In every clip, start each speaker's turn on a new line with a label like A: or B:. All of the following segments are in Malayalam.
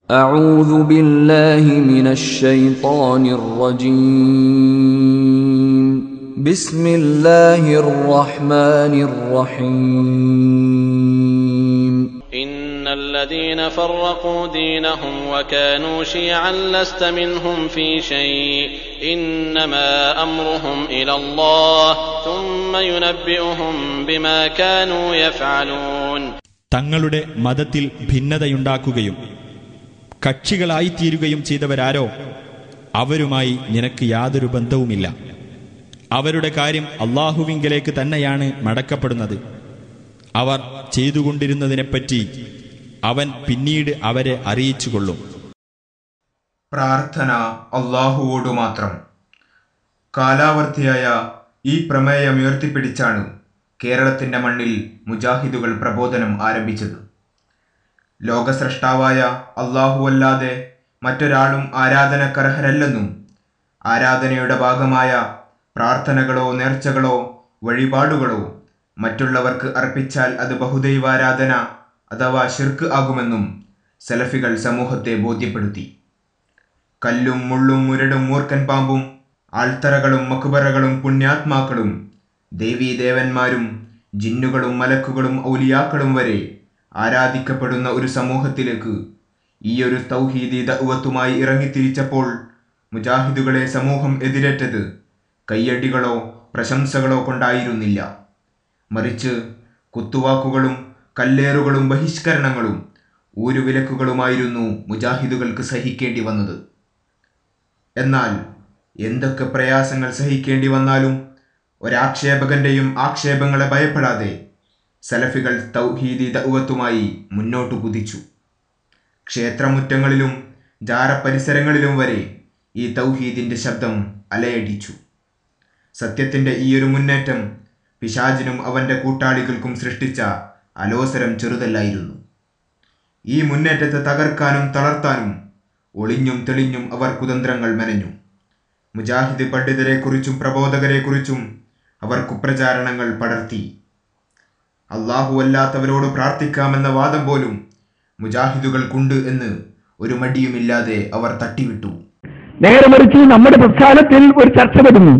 A: أعوذ بالله من الشيطان الرجيم بسم الله الرحمن الرحيم
B: إن الذين فرقوا دينهم وكانوا شيعا لست منهم في شيء إنما أمرهم إلى الله ثم ينبئهم بما كانوا يفعلون
C: തങ്ങളുടെ മതത്തിൽ ഭിന്നതയുണ്ടാക്കുകയും കക്ഷികളായിത്തീരുകയും ചെയ്തവരാരോ അവരുമായി നിനക്ക് യാതൊരു ബന്ധവുമില്ല അവരുടെ കാര്യം അള്ളാഹുവിങ്കലേക്ക് തന്നെയാണ് മടക്കപ്പെടുന്നത് അവർ ചെയ്തുകൊണ്ടിരുന്നതിനെപ്പറ്റി അവൻ പിന്നീട് അവരെ അറിയിച്ചുകൊള്ളും
D: പ്രാർത്ഥന അള്ളാഹുവോടു മാത്രം കാലാവർത്തിയായ ഈ പ്രമേയം ഉയർത്തിപ്പിടിച്ചാണ് കേരളത്തിന്റെ മണ്ണിൽ മുജാഹിദുകൾ പ്രബോധനം ആരംഭിച്ചത് ലോകസ്രഷ്ടാവായ അല്ലാഹുവല്ലാതെ മറ്റൊരാളും ആരാധനക്കർഹരല്ലെന്നും ആരാധനയുടെ ഭാഗമായ പ്രാർത്ഥനകളോ നേർച്ചകളോ വഴിപാടുകളോ മറ്റുള്ളവർക്ക് അർപ്പിച്ചാൽ അത് ബഹുദൈവാരാധന അഥവാ ഷിർക്ക് ആകുമെന്നും സലഫികൾ സമൂഹത്തെ ബോധ്യപ്പെടുത്തി കല്ലും മുള്ളും മുരടും മൂർക്കൻ പാമ്പും ആൾത്തറകളും മക്കുബറകളും പുണ്യാത്മാക്കളും ദേവീദേവന്മാരും ജിന്നുകളും മലക്കുകളും ഔലിയാക്കളും വരെ ആരാധിക്കപ്പെടുന്ന ഒരു സമൂഹത്തിലേക്ക് ഈയൊരു തൗഹീദി ദൗവത്തുമായി ഇറങ്ങിത്തിരിച്ചപ്പോൾ മുജാഹിദുകളെ സമൂഹം എതിരേറ്റത് കയ്യടികളോ പ്രശംസകളോ കൊണ്ടായിരുന്നില്ല മറിച്ച് കുത്തുവാക്കുകളും കല്ലേറുകളും ബഹിഷ്കരണങ്ങളും ഊരുവിലക്കുകളുമായിരുന്നു മുജാഹിദുകൾക്ക് സഹിക്കേണ്ടി വന്നത് എന്നാൽ എന്തൊക്കെ പ്രയാസങ്ങൾ സഹിക്കേണ്ടി വന്നാലും ഒരാക്ഷേപകന്റെയും ആക്ഷേപങ്ങളെ ഭയപ്പെടാതെ സലഫികൾ തൗഹീദി ദൗവത്തുമായി മുന്നോട്ടു കുതിച്ചു ക്ഷേത്രമുറ്റങ്ങളിലും ജാരപരിസരങ്ങളിലും വരെ ഈ തൗഹീദിന്റെ ശബ്ദം അലയടിച്ചു സത്യത്തിന്റെ ഈയൊരു മുന്നേറ്റം പിശാചിനും അവന്റെ കൂട്ടാളികൾക്കും സൃഷ്ടിച്ച അലോസരം ചെറുതല്ലായിരുന്നു ഈ മുന്നേറ്റത്തെ തകർക്കാനും തളർത്താനും ഒളിഞ്ഞും തെളിഞ്ഞും അവർ കുതന്ത്രങ്ങൾ മെനഞ്ഞു മുജാഹിദ് പണ്ഡിതരെക്കുറിച്ചും പ്രബോധകരെക്കുറിച്ചും അവർ കുപ്രചാരണങ്ങൾ പടർത്തി അള്ളാഹു അല്ലാത്തവരോട് പ്രാർത്ഥിക്കാമെന്ന വാദം പോലും മുജാഹിദുകൾക്കുണ്ട് എന്ന് ഒരു മടിയുമില്ലാതെ അവർ തട്ടിവിട്ടു
E: നേരെ മറിച്ച് നമ്മുടെ പ്രസ്ഥാനത്തിൽ ഒരു ചർച്ച വരുന്നു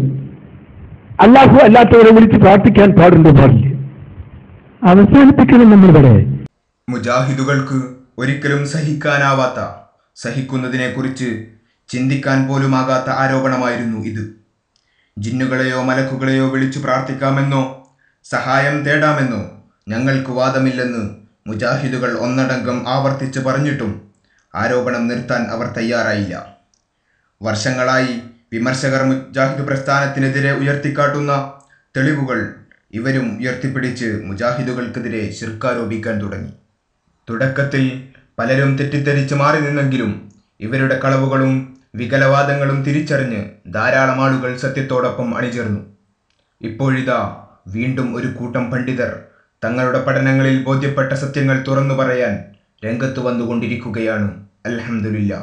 E: അല്ലാഹു അല്ലാത്തവരെ വിളിച്ച് പ്രാർത്ഥിക്കാൻ പാടുണ്ടോ പാടില്ല അവസാനിപ്പിക്കണം നമ്മൾ ഇവിടെ
D: മുജാഹിദുകൾക്ക് ഒരിക്കലും സഹിക്കാനാവാത്ത സഹിക്കുന്നതിനെക്കുറിച്ച് ചിന്തിക്കാൻ പോലുമാകാത്ത ആരോപണമായിരുന്നു ഇത് ജിന്നുകളെയോ മലക്കുകളെയോ വിളിച്ചു പ്രാർത്ഥിക്കാമെന്നോ സഹായം തേടാമെന്നോ ഞങ്ങൾക്ക് വാദമില്ലെന്ന് മുജാഹിദുകൾ ഒന്നടങ്കം ആവർത്തിച്ച് പറഞ്ഞിട്ടും ആരോപണം നിർത്താൻ അവർ തയ്യാറായില്ല വർഷങ്ങളായി വിമർശകർ മുജാഹിദ് പ്രസ്ഥാനത്തിനെതിരെ ഉയർത്തിക്കാട്ടുന്ന തെളിവുകൾ ഇവരും ഉയർത്തിപ്പിടിച്ച് മുജാഹിദുകൾക്കെതിരെ ശിർക്കാരോപിക്കാൻ തുടങ്ങി തുടക്കത്തിൽ പലരും തെറ്റിദ്ധരിച്ച് മാറി നിന്നെങ്കിലും ഇവരുടെ കളവുകളും വികലവാദങ്ങളും തിരിച്ചറിഞ്ഞ് ധാരാളം ആളുകൾ സത്യത്തോടൊപ്പം അണിചേർന്നു ഇപ്പോഴിതാ വീണ്ടും ഒരു കൂട്ടം പണ്ഡിതർ തങ്ങളുടെ പഠനങ്ങളിൽ ബോധ്യപ്പെട്ട സത്യങ്ങൾ തുറന്നു പറയാൻ രംഗത്ത് വന്നുകൊണ്ടിരിക്കുകയാണ് അൽഹംദുലില്ല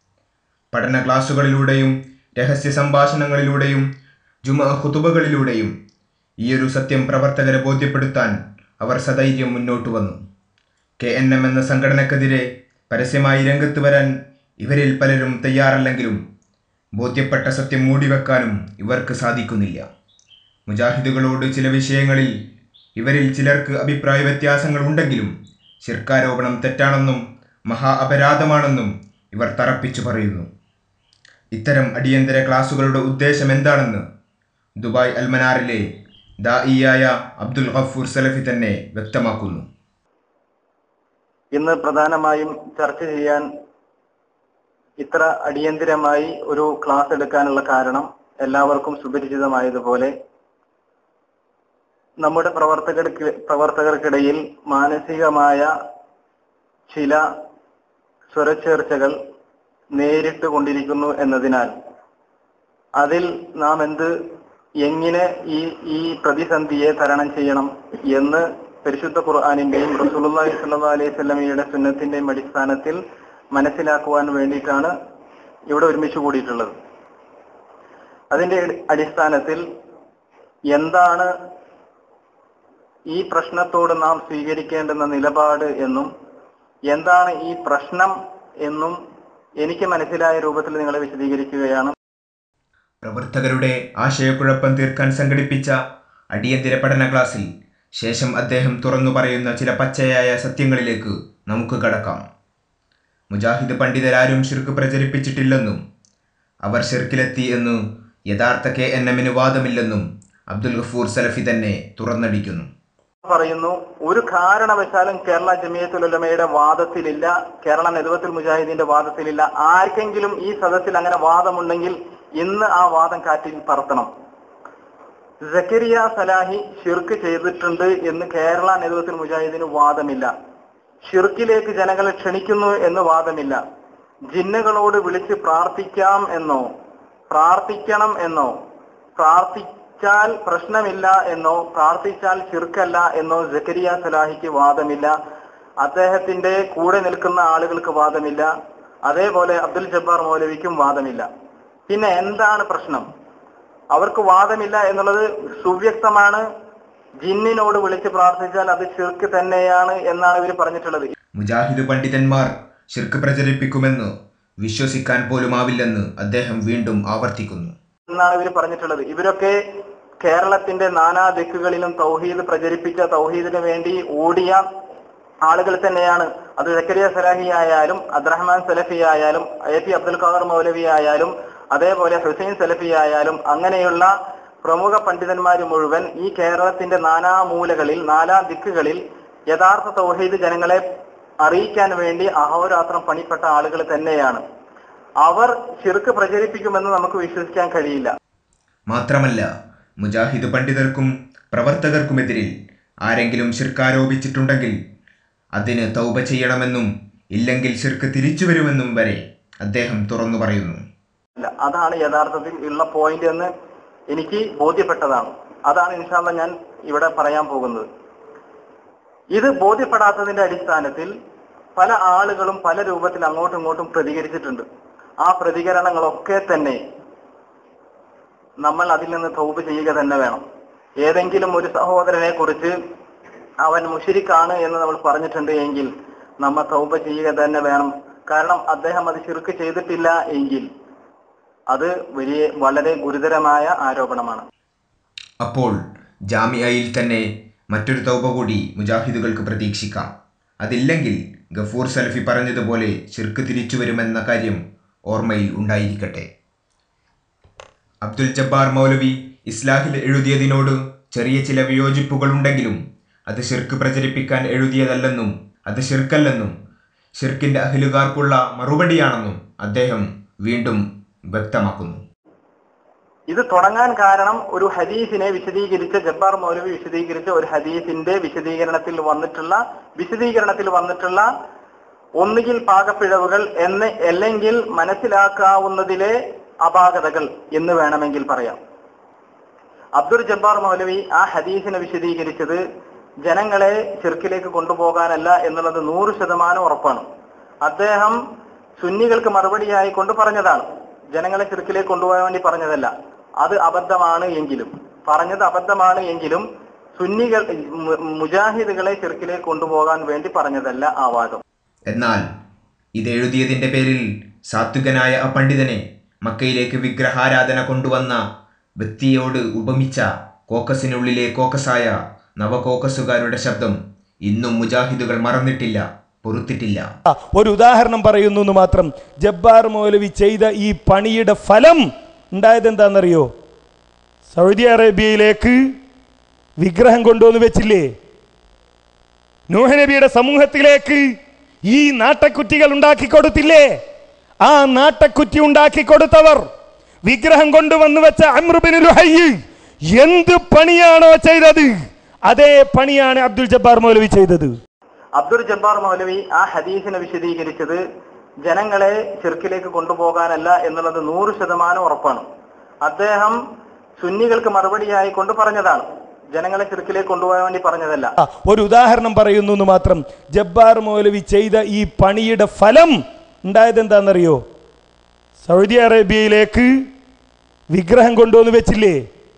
D: പഠന ക്ലാസുകളിലൂടെയും രഹസ്യ സംഭാഷണങ്ങളിലൂടെയും ജുമ ഹുതുബകളിലൂടെയും ഈയൊരു സത്യം പ്രവർത്തകരെ ബോധ്യപ്പെടുത്താൻ അവർ സധൈര്യം മുന്നോട്ട് വന്നു കെ എൻ എം എന്ന സംഘടനക്കെതിരെ പരസ്യമായി രംഗത്ത് വരാൻ ഇവരിൽ പലരും തയ്യാറല്ലെങ്കിലും ബോധ്യപ്പെട്ട സത്യം മൂടിവെക്കാനും ഇവർക്ക് സാധിക്കുന്നില്ല മുജാഹിദുകളോട് ചില വിഷയങ്ങളിൽ ഇവരിൽ ചിലർക്ക് അഭിപ്രായ വ്യത്യാസങ്ങൾ ഉണ്ടെങ്കിലും ശിർക്കാരോപണം തെറ്റാണെന്നും മഹാ അപരാധമാണെന്നും ഇവർ തറപ്പിച്ചു പറയുന്നു ഇത്തരം അടിയന്തര ക്ലാസുകളുടെ ഉദ്ദേശം എന്താണെന്ന് ദുബായ് അൽമനാറിലെ ദായിയായ അബ്ദുൽ ഗഫൂർ സലഫി തന്നെ വ്യക്തമാക്കുന്നു
F: ഇന്ന് പ്രധാനമായും ചർച്ച ചെയ്യാൻ ഇത്ര അടിയന്തിരമായി ഒരു ക്ലാസ് എടുക്കാനുള്ള കാരണം എല്ലാവർക്കും സുപരിചിതമായതുപോലെ നമ്മുടെ പ്രവർത്തകർക്ക് പ്രവർത്തകർക്കിടയിൽ മാനസികമായ ചില സ്വരച്ചേർച്ചകൾ നേരിട്ട് കൊണ്ടിരിക്കുന്നു എന്നതിനാൽ അതിൽ നാം എന്ത് എങ്ങനെ ഈ ഈ പ്രതിസന്ധിയെ തരണം ചെയ്യണം എന്ന് പരിശുദ്ധ ഖുർആാനിന്റെയും റസൂലുള്ളാഹി സ്വല്ലല്ലാഹു അലൈഹി സ്വലമയുടെ സുന്നത്തിന്റെയും അടിസ്ഥാനത്തിൽ മനസ്സിലാക്കുവാൻ വേണ്ടിയിട്ടാണ് ഇവിടെ ഒരുമിച്ച് കൂടിയിട്ടുള്ളത് അതിന്റെ അടിസ്ഥാനത്തിൽ എന്താണ് ഈ പ്രശ്നത്തോട് നാം സ്വീകരിക്കേണ്ടുന്ന നിലപാട് എന്നും എന്താണ് ഈ പ്രശ്നം എന്നും എനിക്ക് മനസ്സിലായ രൂപത്തിൽ നിങ്ങൾ വിശദീകരിക്കുകയാണ്
D: പ്രവർത്തകരുടെ ആശയക്കുഴപ്പം തീർക്കാൻ സംഘടിപ്പിച്ച അടിയന്തര പഠന ക്ലാസ്സിൽ ശേഷം അദ്ദേഹം തുറന്നു പറയുന്ന ചില പച്ചയായ സത്യങ്ങളിലേക്ക് നമുക്ക് കടക്കാം മുജാഹിദ് പണ്ഡിതരാരും ഷിർക്ക് പ്രചരിപ്പിച്ചിട്ടില്ലെന്നും അവർ ഷിർക്കിലെത്തി എന്ന് യഥാർത്ഥ കെ എൻ എമ്മിന് വാദമില്ലെന്നും അബ്ദുൽ ഗഫൂർ സലഫി തന്നെ തുറന്നടിക്കുന്നു
F: പറയുന്നു ഒരു കാരണവശാലും കേരള ജമിയത്തുലമയുടെ വാദത്തിലില്ല കേരള നെതുവത്തുൽ മുജാഹിദിന്റെ വാദത്തിലില്ല ആർക്കെങ്കിലും ഈ സദസ്സിൽ അങ്ങനെ വാദമുണ്ടെങ്കിൽ ഇന്ന് ആ വാദം കാറ്റിൽ പറത്തണം സക്കരിയ സലാഹി ഷിർക്ക് ചെയ്തിട്ടുണ്ട് എന്ന് കേരള നെതുവത്തുൽ മുജാഹിദിന് വാദമില്ല ഷിർക്കിലേക്ക് ജനങ്ങളെ ക്ഷണിക്കുന്നു എന്ന് വാദമില്ല ജിന്നുകളോട് വിളിച്ച് പ്രാർത്ഥിക്കാം എന്നോ പ്രാർത്ഥിക്കണം എന്നോ പ്രാർത്ഥിച്ചാൽ പ്രശ്നമില്ല എന്നോ പ്രാർത്ഥിച്ചാൽ ഷിർക്കല്ല എന്നോ ജക്കരിയ സലാഹിക്ക് വാദമില്ല അദ്ദേഹത്തിന്റെ കൂടെ നിൽക്കുന്ന ആളുകൾക്ക് വാദമില്ല അതേപോലെ അബ്ദുൽ ജബ്ബാർ മൗലവിക്കും വാദമില്ല പിന്നെ എന്താണ് പ്രശ്നം അവർക്ക് വാദമില്ല എന്നുള്ളത് സുവ്യക്തമാണ് ജിന്നിനോട് വിളിച്ച് പ്രാർത്ഥിച്ചാൽ അത് ഷിർക്ക് തന്നെയാണ് എന്നാണ് ഇവർ പറഞ്ഞിട്ടുള്ളത്
D: മുജാഹിദ് പണ്ഡിതന്മാർ ഷിർക്ക് പ്രചരിപ്പിക്കുമെന്ന് വിശ്വസിക്കാൻ പോലുമാവില്ലെന്ന് അദ്ദേഹം വീണ്ടും ആവർത്തിക്കുന്നു
F: എന്നാണ് ഇവർ പറഞ്ഞിട്ടുള്ളത് ഇവരൊക്കെ കേരളത്തിന്റെ നാനാ ദിക്കുകളിലും തൗഹീദ് പ്രചരിപ്പിച്ച തൗഹീദിന് വേണ്ടി ഓടിയ ആളുകൾ തന്നെയാണ് അത് സക്കരിയ സലാഹി ആയാലും അബ്ദുറഹ്മാൻ സലഫി ആയാലും എ പി അബ്ദുൽ ഖാദർ മൗലവി ആയാലും അതേപോലെ ഹുസൈൻ സലഫി ആയാലും അങ്ങനെയുള്ള പ്രമുഖ പണ്ഡിതന്മാർ മുഴുവൻ ഈ കേരളത്തിന്റെ നാനാ മൂലകളിൽ നാനാ ദിക്കുകളിൽ യഥാർത്ഥ തൗഹീദ് ജനങ്ങളെ അറിയിക്കാൻ വേണ്ടി അഹോരാത്രം പണിപ്പെട്ട ആളുകൾ തന്നെയാണ് അവർ ശിർക്ക് പ്രചരിപ്പിക്കുമെന്ന് നമുക്ക് വിശ്വസിക്കാൻ കഴിയില്ല
D: മാത്രമല്ല മുജാഹിദ് പണ്ഡിതർക്കും പ്രവർത്തകർക്കുമെതിരിൽ ആരെങ്കിലും ഷിർക്ക് ആരോപിച്ചിട്ടുണ്ടെങ്കിൽ അതിന് തൗബ ചെയ്യണമെന്നും ഇല്ലെങ്കിൽ ഷിർക്ക് തിരിച്ചു വരുമെന്നും വരെ അദ്ദേഹം തുറന്നു പറയുന്നു
F: ഇല്ല അതാണ് യഥാർത്ഥത്തിൽ ഉള്ള പോയിന്റ് എന്ന് എനിക്ക് ബോധ്യപ്പെട്ടതാണ് അതാണ് ഇൻഷാല്ല ഞാൻ ഇവിടെ പറയാൻ പോകുന്നത് ഇത് ബോധ്യപ്പെടാത്തതിന്റെ അടിസ്ഥാനത്തിൽ പല ആളുകളും പല രൂപത്തിൽ അങ്ങോട്ടും ഇങ്ങോട്ടും പ്രതികരിച്ചിട്ടുണ്ട് ആ പ്രതികരണങ്ങളൊക്കെ തന്നെ നമ്മൾ അതിൽ നിന്ന് തൗബ് ചെയ്യുക തന്നെ വേണം ഏതെങ്കിലും ഒരു സഹോദരനെ കുറിച്ച് അവൻ മുഷിരിക്കാണ് എന്ന് നമ്മൾ പറഞ്ഞിട്ടുണ്ട് എങ്കിൽ നമ്മൾ തൗബ ചെയ്യുക തന്നെ വേണം കാരണം അദ്ദേഹം അത് ശിർക്ക് ചെയ്തിട്ടില്ല എങ്കിൽ അത് വലിയ വളരെ ഗുരുതരമായ ആരോപണമാണ്
D: അപ്പോൾ ജാമിയയിൽ തന്നെ മറ്റൊരു തൗബ കൂടി മുജാഹിദുകൾക്ക് പ്രതീക്ഷിക്കാം അതില്ലെങ്കിൽ ഗഫൂർ സലഫി പറഞ്ഞതുപോലെ ഷിർക്ക് തിരിച്ചു വരുമെന്ന കാര്യം ഓർമ്മയിൽ ഉണ്ടായിരിക്കട്ടെ അബ്ദുൽ ജബ്ബാർ മൗലവി ഇസ്ലാഹിൽ എഴുതിയതിനോട് ചെറിയ ചില വിയോജിപ്പുകളുണ്ടെങ്കിലും അത് ഷിർക്ക് പ്രചരിപ്പിക്കാൻ എഴുതിയതല്ലെന്നും അത് ഷിർക്കല്ലെന്നും ഷിർക്കിന്റെ അഹിലുകാർക്കുള്ള മറുപടിയാണെന്നും അദ്ദേഹം വീണ്ടും വ്യക്തമാക്കുന്നു
F: ഇത് തുടങ്ങാൻ കാരണം ഒരു ഹദീസിനെ വിശദീകരിച്ച ജബ്ബാർ മൗലവി വിശദീകരിച്ച ഒരു ഹദീസിന്റെ വിശദീകരണത്തിൽ വന്നിട്ടുള്ള വിശദീകരണത്തിൽ വന്നിട്ടുള്ള ഒന്നുകിൽ പാകപ്പിഴവുകൾ എന്ന് അല്ലെങ്കിൽ മനസ്സിലാക്കാവുന്നതിലെ അപാകതകൾ എന്ന് വേണമെങ്കിൽ പറയാം അബ്ദുൽ ജബ്ബാർ മൗലവി ആ ഹദീസിനെ വിശദീകരിച്ചത് ജനങ്ങളെ ചെറുക്കിലേക്ക് കൊണ്ടുപോകാനല്ല എന്നുള്ളത് നൂറ് ശതമാനം ഉറപ്പാണ് അദ്ദേഹം സുന്നികൾക്ക് മറുപടിയായി കൊണ്ട് പറഞ്ഞതാണ് ജനങ്ങളെ ചെറുക്കിലേക്ക് കൊണ്ടുപോകാൻ വേണ്ടി പറഞ്ഞതല്ല അത് അബദ്ധമാണ് എങ്കിലും പറഞ്ഞത് അബദ്ധമാണ് എങ്കിലും സുന്നികൾ മു- മുജാഹിദുകളെ ചെറുക്കിലേക്ക് കൊണ്ടുപോകാൻ വേണ്ടി പറഞ്ഞതല്ല ആ വാദം
D: എന്നാൽ ഇത് എഴുതിയതിന്റെ പേരിൽ സാത്വികനായ ആ പണ്ഡിതനെ മക്കയിലേക്ക് വിഗ്രഹാരാധന കൊണ്ടുവന്ന വ്യക്തിയോട് ഉപമിച്ച കോക്കസിനുള്ളിലെ കോക്കസായ നവകോക്കസുകാരുടെ ശബ്ദം ഇന്നും മുജാഹിദുകൾ മറന്നിട്ടില്ല പൊറുത്തിട്ടില്ല
G: ആ, ഒരു ഉദാഹരണം പറയുന്നു എന്ന് മാത്രം ജബ്ബാർ മൗലവി ചെയ്ത ഈ പണിയുടെ ഫലം ഉണ്ടായത് എന്താണെന്നറിയോ സൗദി അറേബ്യയിലേക്ക് വിഗ്രഹം കൊണ്ടുവന്ന് വെച്ചില്ലേ നൂഹ് നബിയുടെ സമൂഹത്തിലേക്ക് ഈ നാട്ടക്കുറ്റികൾ ഉണ്ടാക്കി കൊടുത്തില്ലേ ആ നാട്ടക്കുറ്റി ഉണ്ടാക്കി കൊടുത്തവർ വിഗ്രഹം കൊണ്ടുവന്ന് വെച്ച അമ്രുബിന് ലുഹയ്യ് എന്ത് പണിയാണോ ചെയ്തത് അതേ പണിയാണ് അബ്ദുൽ ജബ്ബാർ മൗലവി ചെയ്തത്
F: അബ്ദുൽ ജബ്ബാർ മൗലവി ആ ഹദീസിനെ വിശദീകരിച്ചത് ജനങ്ങളെ ചെറുക്കിലേക്ക് കൊണ്ടുപോകാനല്ല എന്നുള്ളത് നൂറ് ശതമാനം ഉറപ്പാണ് അദ്ദേഹം സുന്നികൾക്ക് മറുപടിയായി കൊണ്ട് പറഞ്ഞതാണ് ജനങ്ങളെ ചെറുക്കിലേക്ക് കൊണ്ടുപോകാൻ വേണ്ടി പറഞ്ഞതല്ല
G: ആ, ഒരു ഉദാഹരണം പറയുന്നു എന്ന് മാത്രം ജബ്ബാർ മൗലവി ചെയ്ത ഈ പണിയുടെ ഫലം ഉണ്ടായത് എന്താണെന്നറിയോ സൗദി അറേബ്യയിലേക്ക് വിഗ്രഹം കൊണ്ടുവന്ന് വെച്ചില്ലേ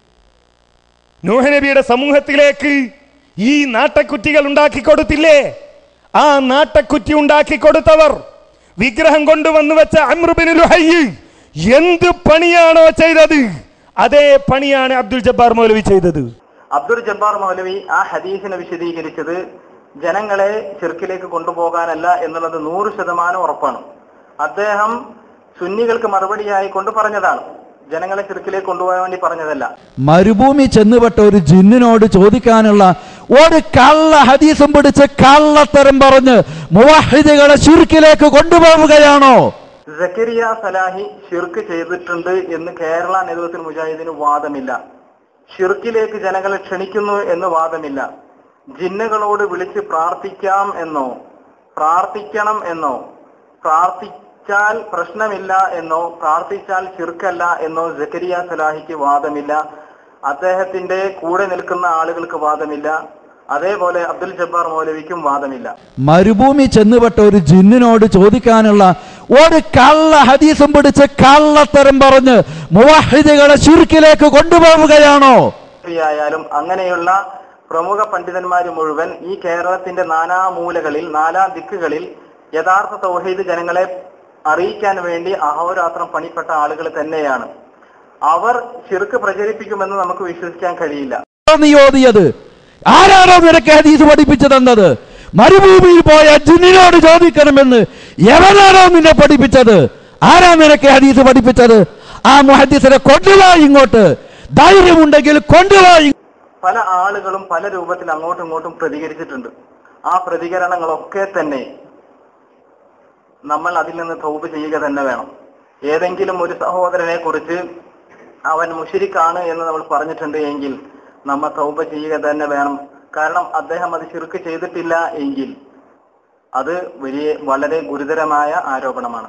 G: നൂഹ് നബിയുടെ സമൂഹത്തിലേക്ക് ഈ നാട്ടക്കുറ്റികൾ ഉണ്ടാക്കി കൊടുത്തില്ലേ ആ നാട്ടക്കുറ്റി ഉണ്ടാക്കി കൊടുത്തവർ വിഗ്രഹം കൊണ്ടുവന്നു വെച്ച അമ്രുബിന് ലുഹയ്യ് എന്ത് പണിയാണോ ചെയ്തത് അതേ പണിയാണ് അബ്ദുൽ ജബ്ബാർ മൗലവി ചെയ്തത്
F: അബ്ദുൽ ജബ്ബാർ മൗലവി ആ ഹദീസിനെ വിശദീകരിച്ചത് ജനങ്ങളെ ചെറുക്കിലേക്ക് കൊണ്ടുപോകാനല്ല എന്നുള്ളത് നൂറ് ശതമാനം ഉറപ്പാണ് അദ്ദേഹം സുന്നികൾക്ക് മറുപടിയായി കൊണ്ട് പറഞ്ഞതാണ് ജനങ്ങളെ ചെറുക്കിലേക്ക് കൊണ്ടുപോകാൻ വേണ്ടി പറഞ്ഞതല്ല
A: മരുഭൂമി ചെന്നുപെട്ട ഒരു ജിന്നിനോട് ചോദിക്കാനുള്ള ഒരു കള്ള ഹദീസും പിടിച്ച് കള്ളത്തരം പറഞ്ഞ് മുവാഹിദുകളെ ചുരുക്കിലേക്ക് കൊണ്ടുപോവുകയാണോ
F: സക്കരിയ സലാഹി ഷിർക്ക് ചെയ്തിട്ടുണ്ട് എന്ന് കേരള നേതൃത്വത്തിൽ മുജാഹിദിന് വാദമില്ല ഷിർക്കിലേക്ക് ജനങ്ങളെ ക്ഷണിക്കുന്നു എന്ന് വാദമില്ല ജിന്നുകളോട് വിളിച്ച് പ്രാർത്ഥിക്കാം എന്നോ പ്രാർത്ഥിക്കണം എന്നോ പ്രാർത്ഥിച്ചാൽ പ്രശ്നമില്ല എന്നോ പ്രാർത്ഥിച്ചാൽ ഷിർക്കല്ല എന്നോ സക്കരിയ സലാഹിക്ക് വാദമില്ല അദ്ദേഹത്തിന്റെ കൂടെ നിൽക്കുന്ന ആളുകൾക്ക് വാദമില്ല അതേപോലെ അബ്ദുൽ ജബ്ബാർ മൗലവിക്കും വാദമില്ല
A: മരുഭൂമി ചെന്നുപെട്ട ഒരു ജിന്നിനോട് ചോദിക്കാനുള്ള ഒരു കള്ള ഹദീസും പിടിച്ച് കള്ളത്തരം പറഞ്ഞ് മുവാഹിദുകളെ ചുരുക്കിലേക്ക് കൊണ്ടുപോവുകയാണോ
F: ആയാലും അങ്ങനെയുള്ള പ്രമുഖ പണ്ഡിതന്മാർ മുഴുവൻ ഈ കേരളത്തിന്റെ നാനാമൂലകളിൽ നാനാ ദിക്കുകളിൽ യഥാർത്ഥ തൗഹീദ് ജനങ്ങളെ അറിയിക്കാൻ വേണ്ടി അഹോരാത്രം പണിപ്പെട്ട ആളുകൾ തന്നെയാണ് അവർ ശിർക്ക് പ്രചരിപ്പിക്കുമെന്ന് നമുക്ക് വിശ്വസിക്കാൻ കഴിയില്ല
A: നീ ഓതിയത് ആരാണോ നിനക്ക് ഹദീസ് പഠിപ്പിച്ചു തന്നത് മരുഭൂമിയിൽ പോയ ജിന്നിനോട് ചോദിക്കണമെന്ന് എവനാണോ നിന്നെ പഠിപ്പിച്ചത് ആരാ നിനക്ക് ഹദീസ് പഠിപ്പിച്ചത് ആ മുഹദ്ദീസിനെ കൊണ്ടുവാ ഇങ്ങോട്ട് ധൈര്യമുണ്ടെങ്കിൽ കൊണ്ടുവാ ഇങ്ങ്
F: പല ആളുകളും പല രൂപത്തിൽ അങ്ങോട്ടും ഇങ്ങോട്ടും പ്രതികരിച്ചിട്ടുണ്ട് ആ പ്രതികരണങ്ങളൊക്കെ തന്നെ നമ്മൾ അതിൽ നിന്ന് തൗബ് ചെയ്യുക തന്നെ വേണം ഏതെങ്കിലും ഒരു സഹോദരനെ കുറിച്ച് അവൻ മുഷിരിക്കാണ് എന്ന് നമ്മൾ പറഞ്ഞിട്ടുണ്ട് എങ്കിൽ നമ്മ തൗബ ചെയ്യുക തന്നെ വേണം കാരണം അദ്ദേഹം അത് ശിർക്ക് ചെയ്തിട്ടില്ല എങ്കിൽ അത് വലിയ വളരെ ഗുരുതരമായ ആരോപണമാണ്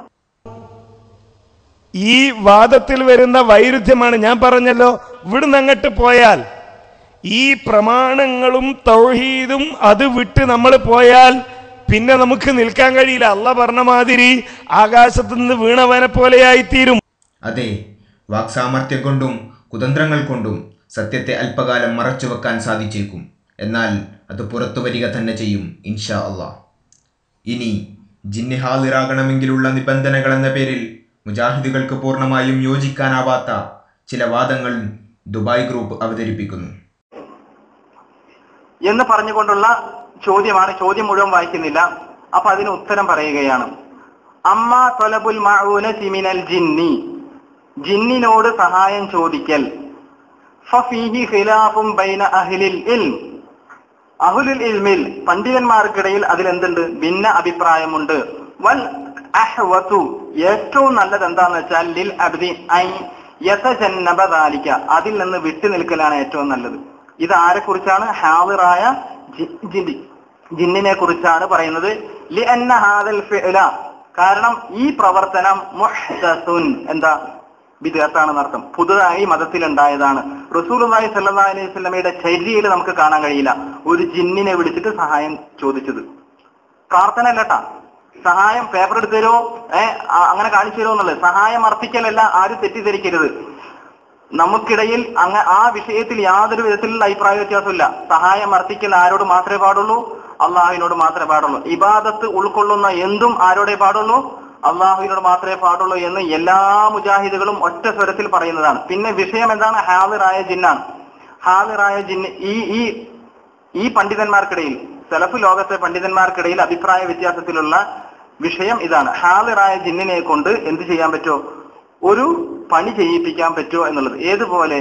G: ഈ വാദത്തിൽ വരുന്ന വൈരുദ്ധ്യമാണ് ഞാൻ പറഞ്ഞല്ലോ ഇവിടുന്ന് അങ്ങോട്ട് പോയാൽ ഈ പ്രമാണങ്ങളും തൗഹീദും അത് വിട്ട് നമ്മൾ പോയാൽ പിന്നെ നമുക്ക് നിൽക്കാൻ കഴിയില്ല അല്ല പറഞ്ഞ മാതിരി ആകാശത്ത് നിന്ന് വീണവനെ പോലെയായിത്തീരും
D: അതെ വാക്സാമർത്ഥ്യം കൊണ്ടും കുതന്ത്രങ്ങൾ കൊണ്ടും സത്യത്തെ അല്പകാലം മറച്ചുവെക്കാൻ സാധിച്ചേക്കും എന്നാൽ അത് പുറത്തു വരിക തന്നെ ചെയ്യും ഇൻഷാ അള്ളാഹ് ഇനി ജിന്നി ഹാളിറാകണമെങ്കിലുള്ള നിബന്ധനകൾ എന്ന പേരിൽ മുജാഹിദുകൾക്ക് പൂർണ്ണമായും യോജിക്കാനാവാത്ത ചില വാദങ്ങൾ ദുബായ് ഗ്രൂപ്പ് അവതരിപ്പിക്കുന്നു
F: എന്ന് പറഞ്ഞുകൊണ്ടുള്ള ചോദ്യമാണ് ചോദ്യം മുഴുവൻ വായിക്കുന്നില്ല അപ്പൊ അതിന് ഉത്തരം പറയുകയാണ് അമ്മ തൊലബുൽ മഊനതി മിനൽ ജിന്നി ജിന്നിനോട് സഹായം ചോദിക്കൽ ഫഫീഹി ഖിലാഫും ബൈന അഹ്ലിൽ ഇൽം അഹുലുൽ ഇൽമിൽ പണ്ഡിതന്മാർക്കിടയിൽ അതിലെന്തുണ്ട് ഭിന്ന അഭിപ്രായമുണ്ട് വൽ അഹ്വതു ഏറ്റവും നല്ലത് എന്താന്ന് വെച്ചാൽ ലിൽ അബ്ദി ഐ യതജന്നബ ദാലിക അതിൽ നിന്ന് വിട്ടു നിൽക്കലാണ് ഏറ്റവും നല്ലത് ഇത് ആരെ കുറിച്ചാണ് ഹാദിറായ ജി- ജിന്നി ജിന്നിനെ കുറിച്ചാണ് പറയുന്നത് ലി അന്ന ഹാദൽ ഫിഅല കാരണം ഈ പ്രവർത്തനം മുഹ്ദസുൻ എന്താ വിദേഹത്താണെന്ന് അർത്ഥം പുതുതായി മതത്തിൽ ഉണ്ടായതാണ് റസൂലുള്ളാഹി സല്ലല്ലാഹു അലൈഹി വസല്ലമയുടെ ചര്യയിൽ നമുക്ക് കാണാൻ കഴിയില്ല ഒരു ജിന്നിനെ വിളിച്ചിട്ട് സഹായം ചോദിച്ചത് പ്രാർത്ഥന അല്ലട്ടാ സഹായം പേപ്പർ എടുത്തു തരുമോ ഏ അങ്ങനെ കാണിച്ചു തരുമോ എന്നുള്ളത് സഹായം അർപ്പിക്കലല്ല ആരും തെറ്റിദ്ധരിക്കരുത് നമുക്കിടയിൽ അങ്ങ ആ വിഷയത്തിൽ യാതൊരു വിധത്തിലുള്ള അഭിപ്രായ വ്യത്യാസമില്ല സഹായം അർപ്പിക്കൽ ആരോട് മാത്രമേ പാടുള്ളൂ അള്ളാഹുവിനോട് മാത്രമേ പാടുള്ളൂ ഇബാദത്ത് ഉൾക്കൊള്ളുന്ന എന്തും ആരോടെ പാടുള്ളൂ അള്ളാഹുവിനോട് മാത്രമേ പാടുള്ളൂ എന്ന് എല്ലാ മുജാഹിദുകളും ഒറ്റ സ്വരത്തിൽ പറയുന്നതാണ് പിന്നെ വിഷയം എന്താണ് ഹാദിറായ ജിന്നാണ് ഹാദിറായ ജിന്ന് ഈ ഈ ഈ പണ്ഡിതന്മാർക്കിടയിൽ സെലഫ് ലോകത്തെ പണ്ഡിതന്മാർക്കിടയിൽ അഭിപ്രായ വ്യത്യാസത്തിലുള്ള വിഷയം ഇതാണ് ഹാദിറായ ജിന്നിനെ കൊണ്ട് എന്ത് ചെയ്യാൻ പറ്റുമോ ഒരു പണി ചെയ്യിപ്പിക്കാൻ പറ്റുമോ എന്നുള്ളത് ഏതുപോലെ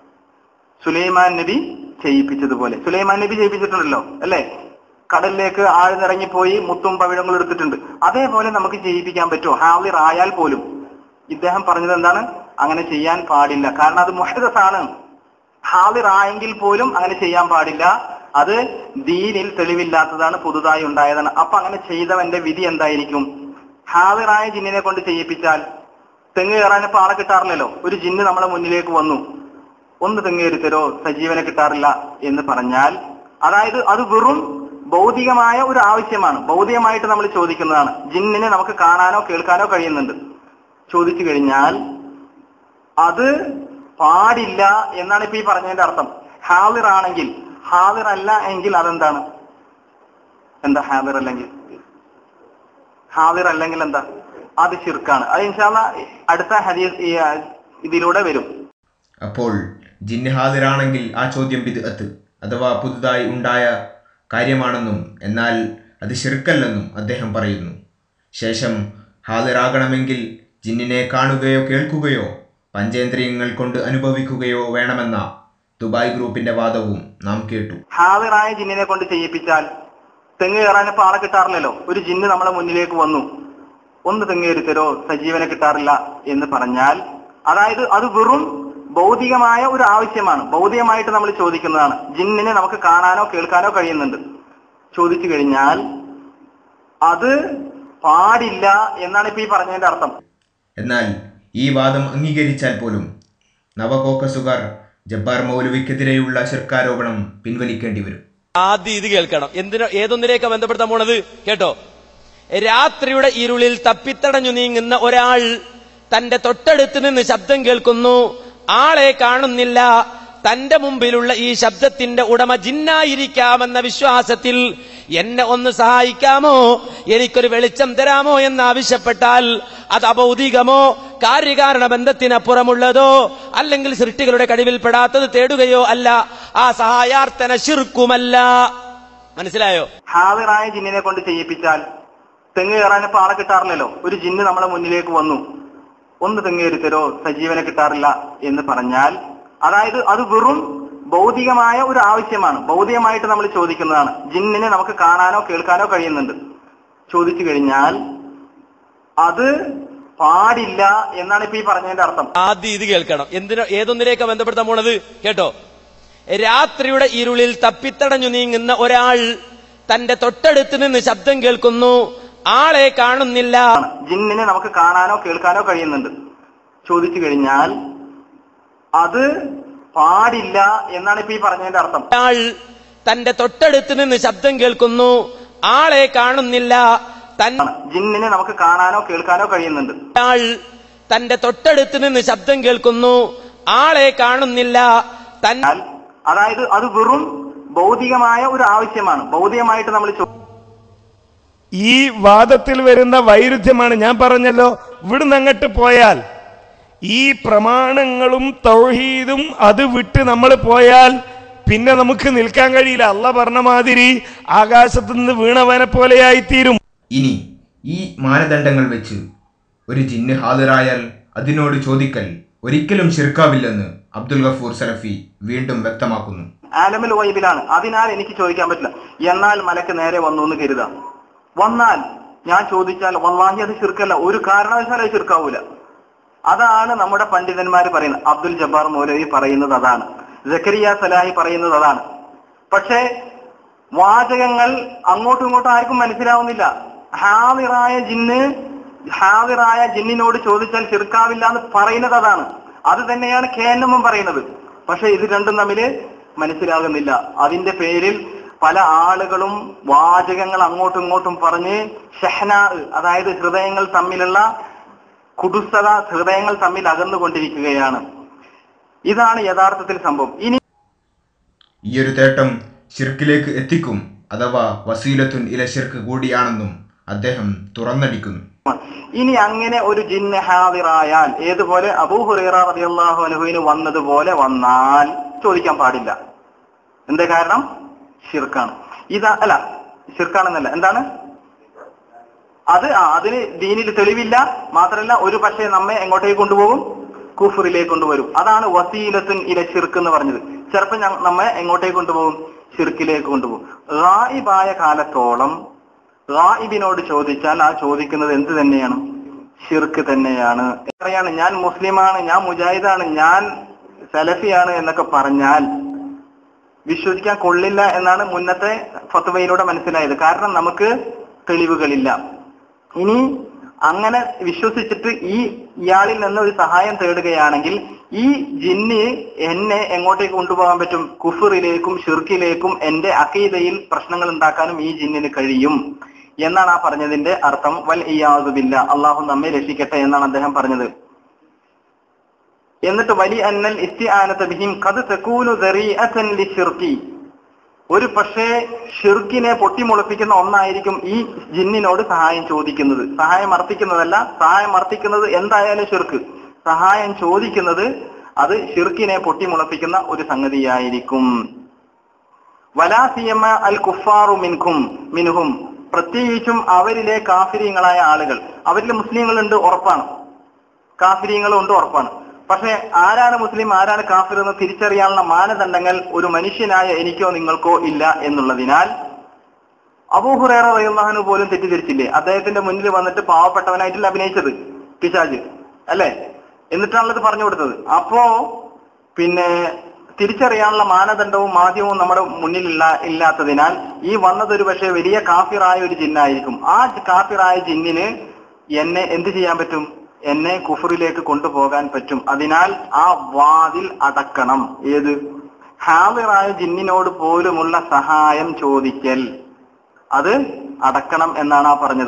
F: സുലൈമാൻ നബി ചെയ്യിപ്പിച്ചതുപോലെ സുലൈമാൻ നബി ചെയ്യിപ്പിച്ചിട്ടുണ്ടല്ലോ അല്ലേ കടലിലേക്ക് ആഴ്ന്നിറങ്ങിപ്പോയി മുത്തും പവിഴങ്ങളും എടുത്തിട്ടുണ്ട് അതേപോലെ നമുക്ക് ചെയ്യിപ്പിക്കാൻ പറ്റുമോ ഹാദിർ ആയാൽ പോലും ഇദ്ദേഹം പറഞ്ഞത് എന്താണ് അങ്ങനെ ചെയ്യാൻ പാടില്ല കാരണം അത് മുഹദസാണ് ഹാദിർ ആയെങ്കിൽ പോലും അങ്ങനെ ചെയ്യാൻ പാടില്ല അത് ദീനിൽ തെളിവില്ലാത്തതാണ് പുതുതായി ഉണ്ടായതാണ് അപ്പൊ അങ്ങനെ ചെയ്തവന്റെ വിധി എന്തായിരിക്കും ഹാദിറായ ജിന്നിനെ കൊണ്ട് ചെയ്യിപ്പിച്ചാൽ തെങ്ങ് കയറാൻ ഇപ്പൊ ആളെ കിട്ടാറില്ലല്ലോ ഒരു ജിന്ന് നമ്മളെ മുന്നിലേക്ക് വന്നു ഒന്ന് തെങ്ങ് കയറി തരോ സജീവനെ കിട്ടാറില്ല എന്ന് പറഞ്ഞാൽ അതായത് അത് വെറും ഭൗതികമായ ഒരു ആവശ്യമാണ് ഭൗതികമായിട്ട് നമ്മൾ ചോദിക്കുന്നതാണ് ജിന്നിനെ നമുക്ക് കാണാനോ കേൾക്കാനോ കഴിയുന്നുണ്ട് ചോദിച്ചു കഴിഞ്ഞാൽ അത് പാടില്ല എന്നാണ് ഇപ്പൊ ഈ പറഞ്ഞതിന്റെ അർത്ഥം ഹാദിർ ആണെങ്കിൽ ഹാദിർ അല്ല എങ്കിൽ അതെന്താണ് എന്താ ഹാദിർ അല്ലെങ്കിൽ ഹാദിർ അല്ലെങ്കിൽ എന്താ അത് ഷിർക്കാണ് അത് ഇൻഷാല്ല അടുത്ത ഹദീസ് ഈ, ആ, ഇതിലൂടെ വരും
D: അപ്പോൾ ജിന്ന് ഹാദിറാണെങ്കിൽ ആ ചോദ്യം ബിദ്അത്ത് അഥവാ പുതുതായി ഉണ്ടായ കാര്യമാണെന്നും എന്നാൽ അത് ശിർക്കല്ലെന്നും അദ്ദേഹം പറയുന്നു ശേഷം ഹാദിറാകണമെങ്കിൽ ജിന്നിനെ കാണുകയോ കേൾക്കുകയോ പഞ്ചേന്ദ്രിയങ്ങൾ കൊണ്ട് അനുഭവിക്കുകയോ വേണമെന്ന ദുബായ് ഗ്രൂപ്പിന്റെ വാദവും നാം കേട്ടു
F: ഹാദിറായ ജിന്നിനെ കൊണ്ട് ചെയ്യിപ്പിച്ചാൽ തെങ്ങ് കയറാൻ ഇപ്പൊ ആളെ കിട്ടാറില്ലല്ലോ ഒരു ജിന്ന് നമ്മളെ മുന്നിലേക്ക് വന്നു ഒന്ന് തെങ്ങ് കയറി തരോ സജീവനെ കിട്ടാറില്ല എന്ന് പറഞ്ഞാൽ അതായത് അത് വെറും ഭൗതികമായ ഒരു ആവശ്യമാണ് ഭൗതികമായിട്ട് നമ്മൾ ചോദിക്കുന്നതാണ് ജിന്നിനെ നമുക്ക് കാണാനോ കേൾക്കാനോ കഴിയുന്നുണ്ട് ചോദിച്ചു കഴിഞ്ഞാൽ അത് പാടില്ല എന്നാണ് ഇപ്പൊ ഈ പറഞ്ഞതിന്റെ അർത്ഥം
D: എന്നാൽ ഈ വാദം അംഗീകരിച്ചാൽ പോലും നവകോക്കസുകാർ ജബ്ബാർ മൗലവിക്കെതിരെയുള്ള ശിർക്കാരോപണം പിൻവലിക്കേണ്ടി വരും
H: ആദ്യം ഇത് കേൾക്കണം എന്തിനോ ഏതൊന്നിലേക്കാ ബന്ധപ്പെടുത്താൻ പോണത് കേട്ടോ രാത്രിയുടെ ഇരുളിൽ തപ്പിത്തടഞ്ഞു നീങ്ങുന്ന ഒരാൾ തന്റെ തൊട്ടടുത്ത് നിന്ന് ശബ്ദം കേൾക്കുന്നു ആളെ കാണുന്നില്ല തന്റെ മുമ്പിലുള്ള ഈ ശബ്ദത്തിന്റെ ഉടമ ജിന്നായിരിക്കാമെന്ന വിശ്വാസത്തിൽ എന്നെ ഒന്ന് സഹായിക്കാമോ എനിക്കൊരു വെളിച്ചം തരാമോ എന്ന് ആവശ്യപ്പെട്ടാൽ അത് അഭൗതികമോ കാര്യകാരണ ബന്ധത്തിനപ്പുറമുള്ളതോ അല്ലെങ്കിൽ സൃഷ്ടികളുടെ കഴിവിൽപ്പെടാത്തത് തേടുകയോ അല്ല ആ സഹായാർത്ഥന ശിർക്കുമല്ല മനസ്സിലായോ
F: ഹാദിറായ ജിന്നിനെ കൊണ്ട് ചെയ്യിപ്പിച്ചാൽ തെങ്ങ് കയറാൻ ഇപ്പൊ ആളെ കിട്ടാറില്ലല്ലോ ഒരു ജിന്ന് നമ്മളെ മുന്നിലേക്ക് വന്നു ഒന്ന് തെങ്ങ് കയറി തരോ സജീവനെ കിട്ടാറില്ല എന്ന് പറഞ്ഞാൽ അതായത് അത് വെറും ഭൗതികമായ ഒരു ആവശ്യമാണ് ഭൗതികമായിട്ട് നമ്മൾ ചോദിക്കുന്നതാണ് ജിന്നിനെ നമുക്ക് കാണാനോ കേൾക്കാനോ കഴിയുന്നുണ്ട് ചോദിച്ചു കഴിഞ്ഞാൽ അത് പാടില്ല എന്നാണ് ഇപ്പൊ ഈ പറഞ്ഞതിന്റെ അർത്ഥം
H: ആദ്യം ഇത് കേൾക്കണം എന്തിനോ ഏതൊന്നിലേക്കാ ബന്ധപ്പെടുത്താൻ പോണത് കേട്ടോ രാത്രിയുടെ ഇരുളിൽ തപ്പിത്തടഞ്ഞു നീങ്ങുന്ന ഒരാൾ തന്റെ തൊട്ടടുത്ത് നിന്ന് ശബ്ദം കേൾക്കുന്നു ആളെ കാണുന്നില്ല
F: ജിന്നിനെ നമുക്ക് കാണാനോ കേൾക്കാനോ കഴിയുന്നുണ്ട് ചോദിച്ചു കഴിഞ്ഞാൽ അത് പാടില്ല എന്നാണ് ഇപ്പൊ ഈ പറഞ്ഞതിന്റെ അർത്ഥം
H: ഒരാൾ തന്റെ തൊട്ടടുത്ത് നിന്ന് ശബ്ദം കേൾക്കുന്നു ആളെ കാണുന്നില്ല തൻ
F: ജിന്നിനെ നമുക്ക് കാണാനോ കേൾക്കാനോ കഴിയുന്നുണ്ട്
H: ആൾ തന്റെ തൊട്ടടുത്ത് നിന്ന് ശബ്ദം കേൾക്കുന്നു ആളെ കാണുന്നില്ല തൻ
F: എന്നാൽ അതായത് അത് വെറും ഭൗതികമായ ഒരു ആവശ്യമാണ് ഭൗതികമായിട്ട് നമ്മൾ ചോ-
G: ഈ വാദത്തിൽ വരുന്ന വൈരുദ്ധ്യമാണ് ഞാൻ പറഞ്ഞല്ലോ ഇവിടുന്ന് അങ്ങോട്ട് പോയാൽ ഈ പ്രമാണങ്ങളും തൗഹീദും അത് വിട്ട് നമ്മൾ പോയാൽ പിന്നെ നമുക്ക് നിൽക്കാൻ കഴിയില്ല അല്ല പറഞ്ഞ മാതിരി ആകാശത്ത് നിന്ന് വീണവനെ പോലെയായിത്തീരും
D: ഇനി ഈ മാനദണ്ഡങ്ങൾ വെച്ച് ഒരു ജിന്ന് ഹാജരായാൽ അതിനോട് ചോദിക്കൽ ഒരിക്കലും ശിർക്കാവില്ലെന്ന് അബ്ദുൽ ഗഫൂർ സലഫി വീണ്ടും വ്യക്തമാക്കുന്നു
F: ആലമിൽ വൈബിലാണ് അതിനാൽ എനിക്ക് ചോദിക്കാൻ പറ്റില്ല എന്നാൽ മലക്ക് നേരെ വന്നു എന്ന് കരുതാം വന്നാൽ ഞാൻ ചോദിച്ചാൽ വല്ലാഹി അത് ചുരുക്കല്ല ഒരു കാരണവശാലും അത് ചുരുക്കാവൂല അതാണ് നമ്മുടെ പണ്ഡിതന്മാർ പറയുന്നത് അബ്ദുൽ ജബ്ബാർ മൗലവി പറയുന്നത് അതാണ് ജക്കരിയ സലാഹി പറയുന്നത് അതാണ് പക്ഷേ വാചകങ്ങൾ അങ്ങോട്ടും ഇങ്ങോട്ടും ആർക്കും മനസ്സിലാവുന്നില്ല ഹാവിറായ ജിന്ന് ഹാവിറായ ജിന്നിനോട് ചോദിച്ചാൽ ചെറുക്കാവില്ല എന്ന് പറയുന്നത് അതാണ് അത് തന്നെയാണ് കേന്നമും പറയുന്നത് പക്ഷെ ഇത് രണ്ടും തമ്മില് മനസ്സിലാകുന്നില്ല അതിന്റെ പേരിൽ പല ആളുകളും വാചകങ്ങൾ അങ്ങോട്ടും ഇങ്ങോട്ടും പറഞ്ഞ് ഷഹ്ന അതായത് ഹൃദയങ്ങൾ തമ്മിലുള്ള കുടുസത ഹൃദയങ്ങൾ തമ്മിൽ അകന്നുകൊണ്ടിരിക്കുകയാണ് ഇതാണ് യഥാർത്ഥത്തിൽ സംഭവം ഇനി
D: ഈയൊരു തേട്ടം ഷിർക്കിലേക്ക് എത്തിക്കും അഥവാ വസീലത്തുൻ ഇല ഷിർക്ക് കൂടിയാണെന്നും അദ്ദേഹം തുറന്നടിക്കുന്നു
F: ഇനി അങ്ങനെ ഒരു ജിന്ന് ഹാദിറായാൽ ഏതുപോലെ അബൂഹുറൈറ റളിയല്ലാഹു അൻഹുവിന് വന്നതുപോലെ വന്നാൽ ചോദിക്കാൻ പാടില്ല എന്താ കാരണം ഷിർക്കാണ് ഇതാ അല്ല ഷിർക്കാണെന്നല്ല എന്താണ് അത് ആ അതിന് ദീനിൽ തെളിവില്ല മാത്രമല്ല ഒരു പക്ഷേ നമ്മെ എങ്ങോട്ടേക്ക് കൊണ്ടുപോകും കുഫറിലേക്ക് കൊണ്ടുവരും അതാണ് വസീലത്തുൻ ഇല ഷിർക്ക് എന്ന് പറഞ്ഞത് ചിലപ്പോൾ ഞ- നമ്മെ എങ്ങോട്ടേക്ക് കൊണ്ടുപോകും ഷിർക്കിലേക്ക് കൊണ്ടുപോകും റായിബായ കാലത്തോളം റായിബിനോട് ചോദിച്ചാൽ ആ ചോദിക്കുന്നത് എന്ത് തന്നെയാണ് ഷിർക്ക് തന്നെയാണ് പറയാണ് ഞാൻ മുസ്ലിമാണ് ഞാൻ മുജാഹിദാണ് ഞാൻ സലഫിയാണ് എന്നൊക്കെ പറഞ്ഞാൽ വിശ്വസിക്കാൻ കൊള്ളില്ല എന്നാണ് മുന്നത്തെ ഫത്വയിലൂടെ മനസ്സിലായത് കാരണം നമുക്ക് തെളിവുകളില്ല ഇനി അങ്ങനെ വിശ്വസിച്ചിട്ട് ഈ ഇയാളിൽ നിന്ന് ഒരു സഹായം തേടുകയാണെങ്കിൽ ഈ ജിന്ന് എന്നെ എങ്ങോട്ടേക്ക് കൊണ്ടുപോകാൻ പറ്റും കുഫറിലേക്കും ഷിർക്കിലേക്കും എന്റെ അക്കീതയിൽ പ്രശ്നങ്ങൾ ഉണ്ടാക്കാനും ഈ ജിന്നിന് കഴിയും എന്നാണ് ആ പറഞ്ഞതിന്റെ അർത്ഥം വൽ ഇയാസുബില്ല അള്ളാഹു നമ്മെ രക്ഷിക്കട്ടെ എന്നാണ് അദ്ദേഹം പറഞ്ഞത് എന്നിട്ട് വലി അന്നൽ ഇസ്തിആനത ബിഹിം ഖദ് തകൂനു ദറീഅതൻ ലിശിർക്കി ഒരു പക്ഷേ ഷിർക്കിനെ പൊട്ടിമുളപ്പിക്കുന്ന ഒന്നായിരിക്കും ഈ ജിന്നിനോട് സഹായം ചോദിക്കുന്നത് സഹായം അർത്ഥിക്കുന്നതല്ല സഹായം അർത്ഥിക്കുന്നത് എന്തായാലും ഷിർക്ക് സഹായം ചോദിക്കുന്നത് അത് ഷിർക്കിനെ പൊട്ടിമുളപ്പിക്കുന്ന ഒരു സംഗതിയായിരിക്കും വലാസിയമ്മ അൽ കുഫാറു മിൻകും മിനുഹും പ്രത്യേകിച്ചും അവരിലെ കാഫിര്യങ്ങളായ ആളുകൾ അവരിൽ മുസ്ലിങ്ങളുണ്ട് ഉറപ്പാണ് കാഫിര്യങ്ങളും ഉണ്ട് ഉറപ്പാണ് പക്ഷെ ആരാണ് മുസ്ലിം ആരാണ് കാഫിർ എന്ന് തിരിച്ചറിയാനുള്ള മാനദണ്ഡങ്ങൾ ഒരു മനുഷ്യനായ എനിക്കോ നിങ്ങൾക്കോ ഇല്ല എന്നുള്ളതിനാൽ അബൂഹുറേറ റയുള്ളഹാനു പോലും തെറ്റിദ്ധരിച്ചില്ലേ അദ്ദേഹത്തിന്റെ മുന്നിൽ വന്നിട്ട് പാവപ്പെട്ടവനായിട്ടല്ല അഭിനയിച്ചത് പിശാജ് അല്ലേ എന്നിട്ടാണല്ലോ ഇത് പറഞ്ഞു കൊടുത്തത് അപ്പോ പിന്നെ തിരിച്ചറിയാനുള്ള മാനദണ്ഡവും മാധ്യമവും നമ്മുടെ മുന്നിലില്ല ഇല്ലാത്തതിനാൽ ഈ വന്നത് ഒരു പക്ഷേ വലിയ കാഫിറായ ഒരു ജിന്നായിരിക്കും ആ കാഫിറായ ജിന്നിന് എന്നെ എന്ത് ചെയ്യാൻ പറ്റും എന്നെ കുഫറിലേക്ക് കൊണ്ടുപോകാൻ പറ്റും അതിനാൽ ആ വാതിൽ അടക്കണം ഏത് ഹാദിറായ ജിന്നിനോട് പോലുമുള്ള സഹായം ചോദിക്കൽ അത് അടക്കണം എന്നാണ് ആ പറഞ്ഞത്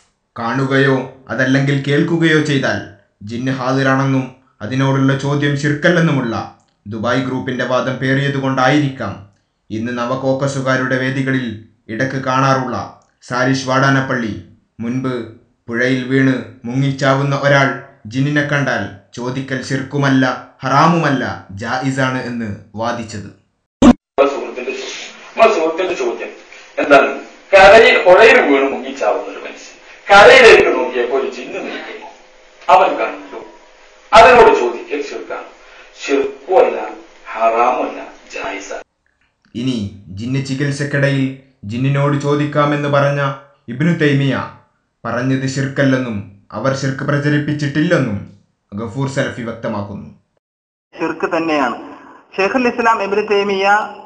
D: കാണുകയോ അതല്ലെങ്കിൽ കേൾക്കുകയോ ചെയ്താൽ ജിന്ന് ഹാദിറാണെന്നും അതിനോടുള്ള ചോദ്യം ശിർക്കല്ലെന്നുമുള്ള ദുബായ് ഗ്രൂപ്പിന്റെ വാദം പേറിയതുകൊണ്ടായിരിക്കാം ഇന്ന് നവകോക്കസുകാരുടെ വേദികളിൽ ഇടക്ക് കാണാറുള്ള സാരിഷ് വാടാനപ്പള്ളി മുൻപ് പുഴയിൽ വീണ് മുങ്ങിച്ചാവുന്ന ഒരാൾ ജിന്നിനെ കണ്ടാൽ ചോദിക്കൽ ശിർക്കുമല്ല ഹറാമുമല്ല ജായിസാണ് എന്ന് വാദിച്ചത്
I: സുഹൃത്തിന്റെ ചോദ്യം നമ്മുടെ സുഹൃത്തിന്റെ ചോദ്യം എന്താണ് കരയിൽ പുഴയിൽ വീണ് മുങ്ങിച്ചാവുന്ന ഒരു മനുഷ്യൻ കരയിലേക്ക് നോക്കിയപ്പോൾ ഒരു ചിഹ്നം നീക്കുന്നു അവൻ കണ്ടു അതിനോട് ചോദിക്കൽ ശിർക്കാണ് ശിർക്കുമല്ല ഹറാമല്ല ജായിസ
D: ഇനി ജിന്ന് ചികിത്സക്കിടയിൽ ജിന്നിനോട് ചോദിക്കാമെന്ന് പറഞ്ഞ ഇബ്നു തൈമിയ പറഞ്ഞത് ശിർക്കല്ലെന്നും അവർ ശിർക്ക് പ്രചരിപ്പിച്ചിട്ടില്ലെന്നും ഗഫൂർ സലഫി വ്യക്തമാക്കുന്നു
F: ഷിർക്ക് തന്നെയാണ് ഷെയ്ഖുൽ ഇസ്ലാം എബിന് തേമിയ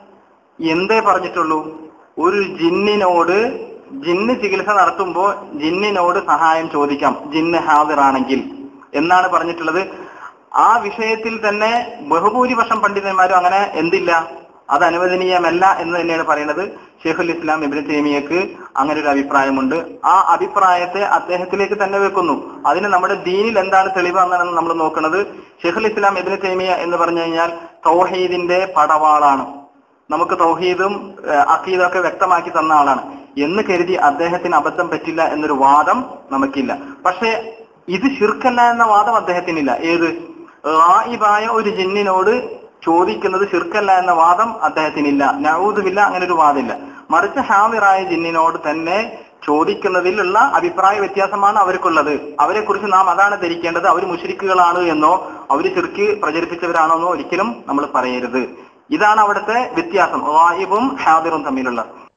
F: എന്തേ പറഞ്ഞിട്ടുള്ളൂ ഒരു ജിന്നിനോട് ജിന്ന് ചികിത്സ നടത്തുമ്പോൾ ജിന്നിനോട് സഹായം ചോദിക്കാം ജിന്ന് ഹാദിറാണെങ്കിൽ എന്നാണ് പറഞ്ഞിട്ടുള്ളത് ആ വിഷയത്തിൽ തന്നെ ബഹുഭൂരിപക്ഷം പണ്ഡിതന്മാരും അങ്ങനെ എന്തില്ല അത് അനുവദനീയമല്ല എന്ന് തന്നെയാണ് പറയുന്നത് ഷെയ്ഖുൽ ഇസ്ലാം ഇബിന് തേമിയക്ക് അങ്ങനെ ഒരു അഭിപ്രായമുണ്ട് ആ അഭിപ്രായത്തെ അദ്ദേഹത്തിലേക്ക് തന്നെ വെക്കുന്നു അതിന് നമ്മുടെ ദീനിൽ എന്താണ് തെളിവ് എന്നാണ് നമ്മൾ നോക്കുന്നത് ഷെയ്ഖുൽ ഇസ്ലാം ഇബിന് തേമിയ എന്ന് പറഞ്ഞു കഴിഞ്ഞാൽ തൗഹീദിന്റെ പടവാളാണ് നമുക്ക് തൗഹീദും ഏഹ്, അഖീദും ഒക്കെ വ്യക്തമാക്കി തന്ന ആളാണ് എന്ന് കരുതി അദ്ദേഹത്തിന് അബദ്ധം പറ്റില്ല എന്നൊരു വാദം നമുക്കില്ല പക്ഷേ ഇത് ശിർക്കല്ല എന്ന വാദം അദ്ദേഹത്തിനില്ല ഏത് റായിബായ ഒരു ജിന്നിനോട് ചോദിക്കുന്നത് ശിർക്കല്ല എന്ന വാദം അദ്ദേഹത്തിനില്ല നവൂതുമില്ല അങ്ങനെ ഒരു വാദമില്ല മറിച്ച് ഹാമിറായ ജിന്നിനോട് തന്നെ ചോദിക്കുന്നതിലുള്ള അഭിപ്രായ വ്യത്യാസമാണ് അവർക്കുള്ളത് അവരെ കുറിച്ച് നാം അതാണ് ധരിക്കേണ്ടത് അവർ മുഷരിക്കുകളാണ് എന്നോ അവർ ശിർക്ക് പ്രചരിപ്പിച്ചവരാണോ എന്നോ ഒരിക്കലും നമ്മൾ പറയരുത് ഇതാണ് അവിടുത്തെ വ്യത്യാസം റായിബും ഹാദിറും തമ്മിലുള്ള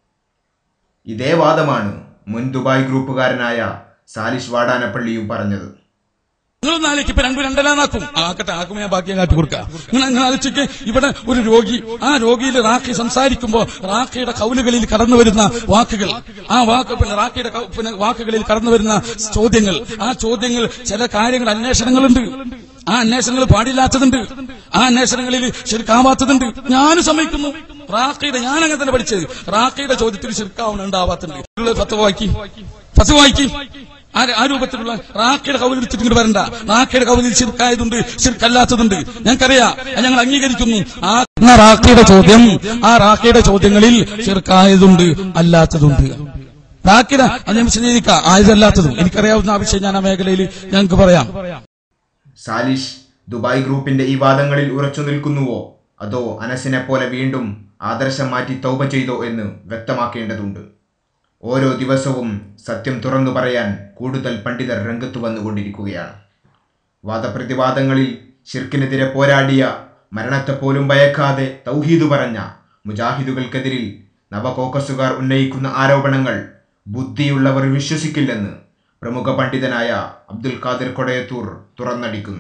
D: ഇതേ വാദമാണ് മുൻ ദുബായ് ഗ്രൂപ്പുകാരനായ സാലിഷ് വാടാനപ്പള്ളിയും പറഞ്ഞത്
J: നിങ്ങൾ നാളേക്ക് ഇപ്പൊ രണ്ടു രണ്ടരാന്നാക്കും ആക്കട്ടെ ആക്കുമ്പോ ഞാൻ ബാക്കി കാട്ടി കൊടുക്കാം നിങ്ങൾ നിങ്ങൾ ആലോചിക്ക് ഇവിടെ ഒരു രോഗി ആ രോഗിയിൽ റാഖി സംസാരിക്കുമ്പോ റാഖിയുടെ കൗലുകളിൽ കടന്നു വരുന്ന വാക്കുകൾ ആ വാക്ക് പിന്നെ റാഖിയുടെ കൗ- പിന്നെ വാക്കുകളിൽ കടന്നു വരുന്ന ചോദ്യങ്ങൾ ആ ചോദ്യങ്ങൾ ചില കാര്യങ്ങൾ അന്വേഷണങ്ങളുണ്ട് ആ അന്വേഷണങ്ങൾ പാടില്ലാത്തതുണ്ട് ആ അന്വേഷണങ്ങളിൽ ശരിക്കാവാത്തതുണ്ട് ഞാനും സമ്മതിക്കുന്നു റാഖിയുടെ ഞാൻ അങ്ങനെ തന്നെ പഠിച്ചത് റാഖിയുടെ ചോദ്യത്തിൽ ശരിക്കാവുന്നുണ്ടാവാത്തുണ്ട് പത്ത് വായിക്കി പത്ത് വായിക്കി ആ ആ രൂപത്തിലുള്ള റാക്കയുടെ കൗലിൽ എടുത്തിട്ട് ഇങ്ങോട്ട് വരണ്ട റാക്കയുടെ കൗലിൽ ശിർക്കായതുണ്ട് ശിർക്കല്ലാത്തതുണ്ട് ഞങ്ങൾക്കറിയാം അത് ഞങ്ങൾ അംഗീകരിക്കുന്നു ആ ആ റാക്കയുടെ ചോദ്യം ആ റാക്കയുടെ ചോദ്യങ്ങളിൽ ശിർക്കായതുണ്ട് അല്ലാത്തതുണ്ട് റാക്കിയുടെ അത് ഞാൻ വിശദീകരിക്കാം ആയതല്ലാത്തതും എനിക്കറിയാവുന്ന ആ വിഷയം ഞാൻ ആ മേഖലയിൽ ഞങ്ങൾക്ക് പറയാം
D: സാലിഷ് ദുബായ് ഗ്രൂപ്പിന്റെ ഈ വാദങ്ങളിൽ ഉറച്ചു നിൽക്കുന്നുവോ അതോ അനസിനെ പോലെ വീണ്ടും ആദർശം മാറ്റി തൗബ ചെയ്തോ എന്ന് വ്യക്തമാക്കേണ്ടതുണ്ട് ഓരോ ദിവസവും സത്യം തുറന്നു പറയാൻ കൂടുതൽ പണ്ഡിതർ രംഗത്തു വന്നുകൊണ്ടിരിക്കുകയാണ് വാദപ്രതിവാദങ്ങളിൽ ഷിർക്കിനെതിരെ പോരാടിയ മരണത്തെപ്പോലും ഭയക്കാതെ തൗഹീദ് പറഞ്ഞ മുജാഹിദുകൾക്കെതിരിൽ നവകോക്കസുകാർ ഉന്നയിക്കുന്ന ആരോപണങ്ങൾ ബുദ്ധിയുള്ളവർ വിശ്വസിക്കില്ലെന്ന് പ്രമുഖ പണ്ഡിതനായ അബ്ദുൽ ഖാദിർ കൊടയത്തൂർ തുറന്നടിക്കുന്നു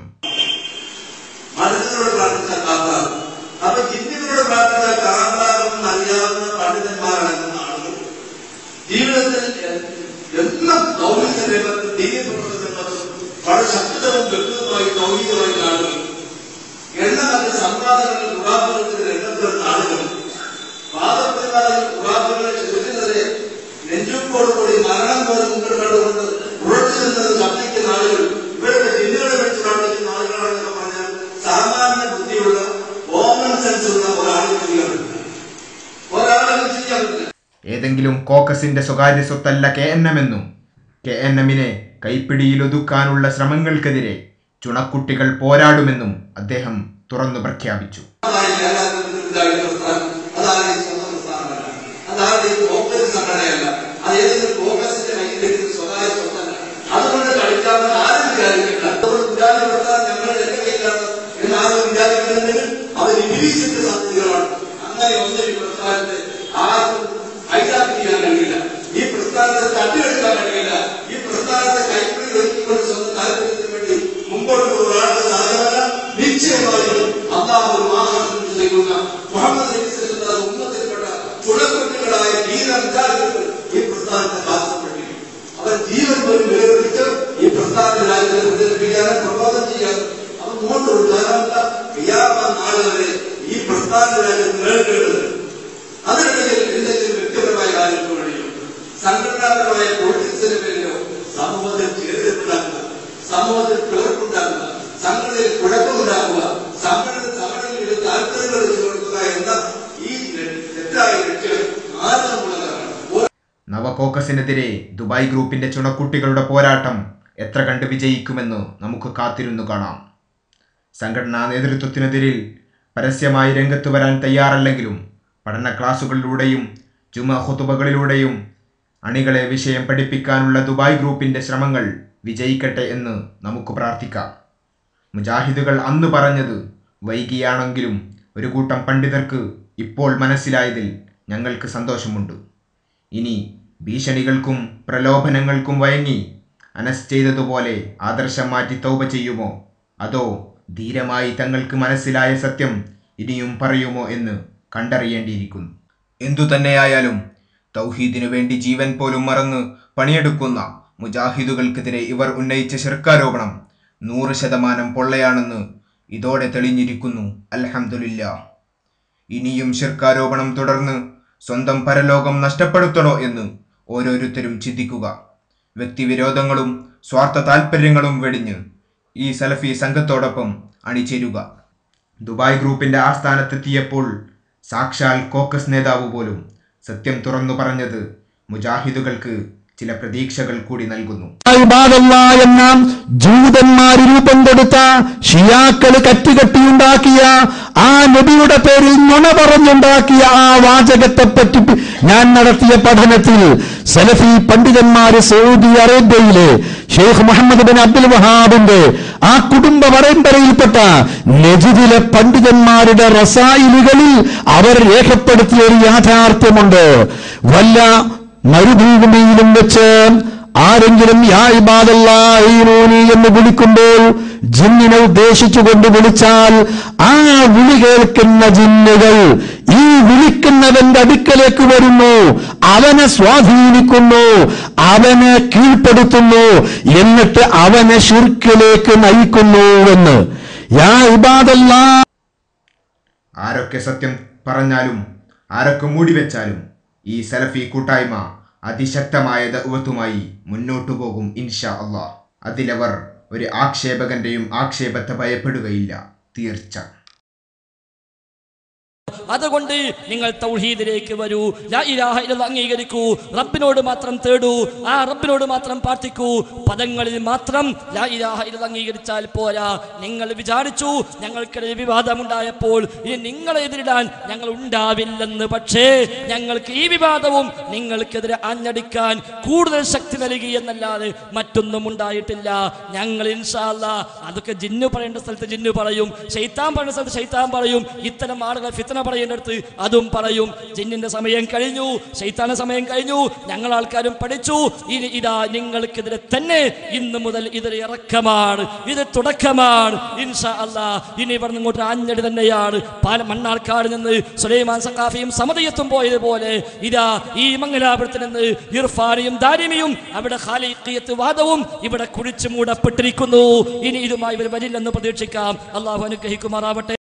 K: മനുഷ്യനോട് പ്രാർത്ഥിച്ച കാന്താവ് അപ്പൊ ജിന്നിനോട് പ്രാർത്ഥിച്ച കാന്താവെന്ന് അറിയാവുന്ന പണ്ഡിതന്മാരാകുന്ന ആളുകൾ ജീവിതത്തിൽ എല്ലാ ദൗത്യ രംഗത്തും ദീന പ്രവർത്തനങ്ങളും വളരെ ശക്തവും വ്യക്തവുമായി ദൗത്യമായി ആളുകൾ എണ്ണമറ്റ സംവാദങ്ങളിൽ ഉറാപ്പുറത്തിന് രംഗത്ത് വരുന്ന ആളുകൾ വാദപ്രകാരം ഉറാപ്പുകളെ ചെറുക്കുന്നതിനെ നെഞ്ചുക്കോടുകൂടി മരണം പോലെ മുന്നോട്ട് കണ്ടുകൊണ്ട് ഉറച്ചു നിന്നത് ശബ്ദിക്കുന്ന ആളുകൾ ഇവരുടെ ജിന്നുകളെ വെച്ച് പ്രാർത്ഥിക്കുന്ന ആളുകളാണെന്നൊക്കെ പറഞ്ഞാൽ സാമാന്യ ബുദ്ധിയുള്ള കോമൺ സെൻസ് ഉള്ള ഒരാളിൽ ചെയ്യാൻ ഒരാളെ
D: ഏതെങ്കിലും കോക്കസിന്റെ സ്വകാര്യ സ്വത്തല്ല കെ എൻ എം എന്നും കെ എൻ എമ്മിനെ കൈപ്പിടിയിലൊതുക്കാനുള്ള ശ്രമങ്ങൾക്കെതിരെ ചുണക്കുട്ടികൾ പോരാടുമെന്നും അദ്ദേഹം തുറന്നു പ്രഖ്യാപിച്ചു
K: അതാണ് ഈ സ്വന്തം പ്രസ്ഥാനമല്ല അതാണ് ഈ കോൺഗ്രസ് സംഘടനയല്ല അത് ഏതെങ്കിലും കോൺഗ്രസിന്റെ കയ്യിലേക്ക് സ്വകാര്യ സ്വത്തല്ല അതുകൊണ്ട് കളിക്കാമെന്ന് ആരും വിചാരിക്കില്ല അതുകൊണ്ട് വിചാരി കൊടുത്താൽ ഞങ്ങൾ എന്റെ കയ്യിലാണ് എന്ന് ആരും വിചാരിക്കുന്നുണ്ടെങ്കിൽ അത് ഇംഗ്ലീഷിന്റെ സാധ്യതകളാണ് അങ്ങനെ ഒന്നും ഈ പ്രസ്ഥാനത്തെ ആർക്കും ഹൈജാക്ക് ചെയ്യാൻ കഴിയില്ല ഈ പ്രസ്ഥാനത്തെ തട്ടിയെടുക്കാൻ കഴിയില്ല ഈ പ്രസ്ഥാനത്തെ കൈപ്പിടി ഒരുക്കിക്കൊണ്ട് സ്വന്തം താല്പര്യത്തിന് വേണ്ടി മുമ്പോട്ട് പോകുന്ന സാധനമല്ല നിശ്ചയമായും അള്ളാഹു ഒരു മാസം നൽകുന്ന മുഹമ്മദ് നബി സല്ലല്ലാഹു അലൈഹി ഉമ്മത്തിൽപ്പെട്ട ചുണക്കുട്ടികളായ ധീര വിചാരികൾ ഈ പ്രസ്ഥാനത്തെ കാത്തുകൊണ്ടിരിക്കും അവർ ജീവൻ പോലും വിലപിടിച്ച് ഈ പ്രസ്ഥാന രാജ്യത്തെ പ്രചരിപ്പിക്കാനും പ്രബോധനം ചെയ്യാനും അവർ മുമ്പോട്ട് കൊടുക്കാനുള്ള ക്രിയാമ നാളെ വരെ ഈ പ്രസ്ഥാന രാജ്യം നിലനിൽക്കുന്നത് അതിനിടയിൽ എന്തെങ്കിലും വ്യക്തിപരമായ കാര്യങ്ങൾക്ക് വേണ്ടിയോ സംഘടനാപരമായ പൊളിറ്റിക്സിന് പേരിലോ സമൂഹത്തിൽ ചേർത്തുണ്ടാക്കുക സമൂഹത്തിൽ പിളർപ്പുണ്ടാക്കുക സംഘടനയിൽ കുഴപ്പമുണ്ടാക്കുക സംഘടന സംഘടനയിൽ താല്പര്യങ്ങൾ വെച്ച് കൊടുക്കുക എന്ന ഈ തെറ്റായ ലക്ഷ്യം ആദ്യമുള്ളതാണ്
D: നവകോക്കസിനെതിരെ ദുബായ് ഗ്രൂപ്പിന്റെ ചുണക്കുട്ടികളുടെ പോരാട്ടം എത്ര കണ്ട് വിജയിക്കുമെന്ന് നമുക്ക് കാത്തിരുന്നു കാണാം സംഘടനാ നേതൃത്വത്തിനെതിരിൽ പരസ്യമായി രംഗത്ത് വരാൻ തയ്യാറല്ലെങ്കിലും പഠന ക്ലാസുകളിലൂടെയും ജുമ ഹുതുബകളിലൂടെയും അണികളെ വിഷയം പഠിപ്പിക്കാനുള്ള ദുബായ് ഗ്രൂപ്പിന്റെ ശ്രമങ്ങൾ വിജയിക്കട്ടെ എന്ന് നമുക്ക് പ്രാർത്ഥിക്കാം മുജാഹിദുകൾ അന്ന് പറഞ്ഞത് വൈകിയാണെങ്കിലും ഒരു കൂട്ടം പണ്ഡിതർക്ക് ഇപ്പോൾ മനസ്സിലായതിൽ ഞങ്ങൾക്ക് സന്തോഷമുണ്ട് ഇനി ഭീഷണികൾക്കും പ്രലോഭനങ്ങൾക്കും വഴങ്ങി അനസ് ചെയ്തതുപോലെ ആദർശം മാറ്റി തൗബ ചെയ്യുമോ അതോ ധീരമായി തങ്ങൾക്ക് മനസ്സിലായ സത്യം ഇനിയും പറയുമോ എന്ന് കണ്ടറിയേണ്ടിയിരിക്കുന്നു എന്തുതന്നെയായാലും തൗഹീദിനു വേണ്ടി ജീവൻ പോലും മറന്ന് പണിയെടുക്കുന്ന മുജാഹിദുകൾക്കെതിരെ ഇവർ ഉന്നയിച്ച ശിർക്കാരോപണം നൂറ് ശതമാനം പൊള്ളയാണെന്ന് ഇതോടെ തെളിഞ്ഞിരിക്കുന്നു അൽഹംദുലില്ല ഇനിയും ശിർക്കാരോപണം തുടർന്ന് സ്വന്തം പരലോകം നഷ്ടപ്പെടുത്തണോ എന്ന് ഓരോരുത്തരും ചിന്തിക്കുക വ്യക്തിവിരോധങ്ങളും സ്വാർത്ഥ താൽപ്പര്യങ്ങളും വെടിഞ്ഞ് ഈ സലഫി സംഘത്തോടൊപ്പം അണിചേരുക ദുബായ് ഗ്രൂപ്പിന്റെ ആസ്ഥാനത്തെത്തിയപ്പോൾ സാക്ഷാൽ കോക്കസ് നേതാവ് പോലും സത്യം തുറന്നു പറഞ്ഞത് മുജാഹിദുകൾക്ക് ചില പ്രതീക്ഷകൾ കൂടി നൽകുന്നു
A: ഇബാദല്ല എന്ന ജൂതന്മാര് രൂപം കൊടുത്ത ഷിയാക്കള് കറ്റുകെട്ടിയുണ്ടാക്കിയ ആ നബിയുടെ പേരിൽ നുണ പറഞ്ഞുണ്ടാക്കിയ ആ വാചകത്തെ പറ്റി ഞാൻ നടത്തിയ പഠനത്തിൽ സലഫി പണ്ഡിതന്മാര് സൗദി അറേബ്യയിലെ ഷെയ്ഖ് മുഹമ്മദ് ബിൻ അബ്ദുൽ വഹാബിന്റെ ആ കുടുംബ പരമ്പരയിൽപ്പെട്ട നജിദിലെ പണ്ഡിതന്മാരുടെ റസായിലുകളിൽ അവർ രേഖപ്പെടുത്തിയ ഒരു യാഥാർത്ഥ്യമുണ്ട് വല്ല മരുഭൂമിയിലും വെച്ച് ആരെങ്കിലും യാ ഇബാദല്ലാഹീനൂനി എന്ന് വിളിക്കുമ്പോൾ ജിന്നിനെ ഉദ്ദേശിച്ചുകൊണ്ട് വിളിച്ചാൽ ആ വിളി കേൾക്കുന്ന ജിന്നുകൾ ഈ വിളിക്കുന്നവന്റെ അടുക്കലേക്ക് വരുന്നു അവനെ സ്വാധീനിക്കുന്നു അവനെ കീഴ്പ്പെടുത്തുന്നു എന്നിട്ട് അവനെ ഷിർക്കിലേക്ക് നയിക്കുന്നു എന്ന് യാ ഇബാദല്ലാ
D: ആരൊക്കെ സത്യം പറഞ്ഞാലും ആരൊക്കെ മൂടിവെച്ചാലും ഈ സലഫി കൂട്ടായ്മ അതിശക്തമായ ദൗവത്തുമായി മുന്നോട്ടു പോകും ഇൻഷാ അള്ളാഹ് അതിലവർ ഒരു ആക്ഷേപകന്റെയും ആക്ഷേപത്തെ ഭയപ്പെടുകയില്ല തീർച്ച
L: അതുകൊണ്ട് നിങ്ങൾ തൗഹീദിലേക്ക് വരൂ ലാ ഇലാഹ ഇല്ലല്ലാഹ് അംഗീകരിക്കൂ റബ്ബിനോട് മാത്രം തേടൂ ആ റബ്ബിനോട് മാത്രം പ്രാർത്ഥിക്കൂ പദങ്ങളിൽ മാത്രം ലാ ഇലാഹ ഇല്ലല്ലാഹ് അംഗീകരിച്ചാൽ പോരാ നിങ്ങൾ വിചാരിച്ചു ഞങ്ങൾക്കിടയിൽ വിവാദമുണ്ടായപ്പോൾ ഇനി നിങ്ങളെ എതിരിടാൻ ഞങ്ങൾ ഉണ്ടാവില്ലെന്ന് പക്ഷേ ഞങ്ങൾക്ക് ഈ വിവാദവും നിങ്ങൾക്കെതിരെ ആഞ്ഞടിക്കാൻ കൂടുതൽ ശക്തി നൽകി എന്നല്ലാതെ മറ്റൊന്നും ഉണ്ടായിട്ടില്ല ഞങ്ങൾ ഇൻഷാല്ല അതൊക്കെ ജിന്നു പറയേണ്ട സ്ഥലത്ത് ജിന്നു പറയും ഷെയ്ത്താൻ പറയുന്ന സ്ഥലത്ത് ഷെയ്ത്താൻ പറയും ഇത്തരം ആളുകൾ ഫിത്തന പറയേണ്ടടുത്ത് അതും പറയും ജിന്നിന്റെ സമയം കഴിഞ്ഞു ഷെയ്ത്താന്റെ സമയം കഴിഞ്ഞു ഞങ്ങൾ ആൾക്കാരും പഠിച്ചു ഇനി ഇതാ നിങ്ങൾക്കെതിരെ തന്നെ ഇന്ന് മുതൽ ഇതൊരു ഇറക്കമാണ് ഇത് തുടക്കമാണ് ഇൻഷാ അല്ലാ ഇനി ഇവിടെ ഇങ്ങോട്ട് ആഞ്ഞടി തന്നെയാണ് പാല മണ്ണാർക്കാട് നിന്ന് സുലൈമാൻ സഖാഫിയും സമതയത്തും പോയതുപോലെ ഇതാ ഈ മംഗലാപുരത്ത് നിന്ന് ഇർഫാനിയും ദാരിമിയും അവിടെ ഖാലിഖിയത്ത് വാദവും ഇവിടെ കുഴിച്ചു മൂടപ്പെട്ടിരിക്കുന്നു ഇനി ഇതുമായി ഇവർ വരില്ലെന്ന് പ്രതീക്ഷിക്കാം അള്ളാഹു അനുഗ്രഹിക്കുമാറാവട്ടെ